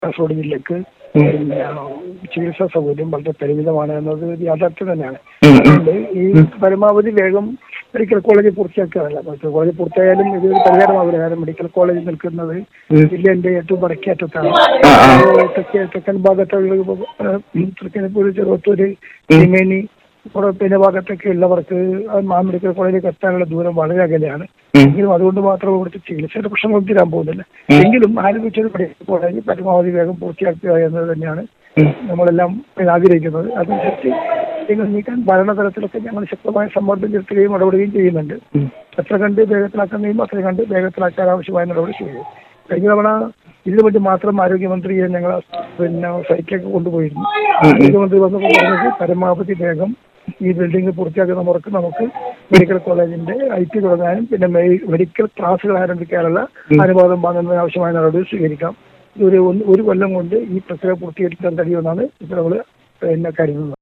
കാസർഗോഡ് ജില്ലക്ക് പിന്നെ ചികിത്സാ സൗകര്യം വളരെ പരിമിതമാണ് എന്നത് ഒരു യാഥാർത്ഥ്യം തന്നെയാണ് ഉം, ഉം. അതുകൊണ്ട് ഈ പരമാവധി വേഗം മെഡിക്കൽ കോളേജ് പൂർത്തിയാക്കുകയല്ല മെഡിക്കൽ കോളേജ് പൂർത്തിയായാലും ഇത് ഒരു പരിഹാരമാവില്ല കാരണം മെഡിക്കൽ കോളേജ് നിൽക്കുന്നത് ഉം. ജില്ലേന്റെ ഏറ്റവും വടക്കേറ്റത്താണ് ആ, ആ. അപ്പോൾ തെക്കേ തെക്കൻ ഭാഗത്തുള്ള തൃക്കരിപ്പൂർ ചെറുവത്തൂര് തിമേനി പിന്നെ ഭാഗത്തൊക്കെ ഉള്ളവർക്ക് ആ മെഡിക്കൽ കോളേജിലേക്ക് എത്താനുള്ള ദൂരം വളരെ അകലെയാണ് ഉം. എങ്കിലും അതുകൊണ്ട് മാത്രം ഇവിടുത്തെ ചികിത്സയുടെ പ്രശ്നങ്ങൾ തീരാൻ പോകുന്നില്ല ഉം. എങ്കിലും ആരംഭിച്ചത് മെഡിക്കൽ കോളേജ് പരമാവധി വേഗം പൂർത്തിയാക്കുക എന്നത് തന്നെയാണ് ഉം. നമ്മളെല്ലാം ആഗ്രഹിക്കുന്നത് അതനുസരിച്ച് നിങ്ങൾ നീക്കാൻ ഭരണതലത്തിലൊക്കെ ഞങ്ങൾ ശക്തമായ സമ്മർദ്ദം ചെലുത്തുകയും ഇടപെടുകയും ചെയ്യുന്നുണ്ട് ഉം. എത്ര കണ്ട് വേഗത്തിലാക്കാൻ കഴിയുമ്പോൾ അത്രയും കണ്ട് വേഗത്തിലാക്കാൻ ആവശ്യമായ നടപടി ചെയ്തു കഴിഞ്ഞ തവണ ഇതിനു വേണ്ടി മാത്രം ആരോഗ്യമന്ത്രിയെ ഞങ്ങൾ പിന്നെ സൈറ്റിലേക്ക് കൊണ്ടുപോയിരുന്നു ആരോഗ്യമന്ത്രി വന്നപ്പോൾ പറഞ്ഞത് പരമാവധി വേഗം ഈ ബിൽഡിംഗ് പൂർത്തിയാക്കുന്ന മുറക്ക് നമുക്ക് മെഡിക്കൽ കോളേജിന്റെ ഐ ടി തുടങ്ങാനും പിന്നെ മെ- മെഡിക്കൽ ക്ലാസ്സുകൾ ആരംഭിക്കാനുള്ള അനുവാദം വാങ്ങുന്നതിന് ആവശ്യമായ നടപടി സ്വീകരിക്കാം ഒരു ഒന്ന് ഒരു കൊല്ലം കൊണ്ട് ഈ പ്രക്രിയ പൂർത്തീകരിക്കാൻ കഴിയുമെന്നാണ് ഇപ്പോൾ നമ്മൾ പിന്നെ കരുതുന്നത്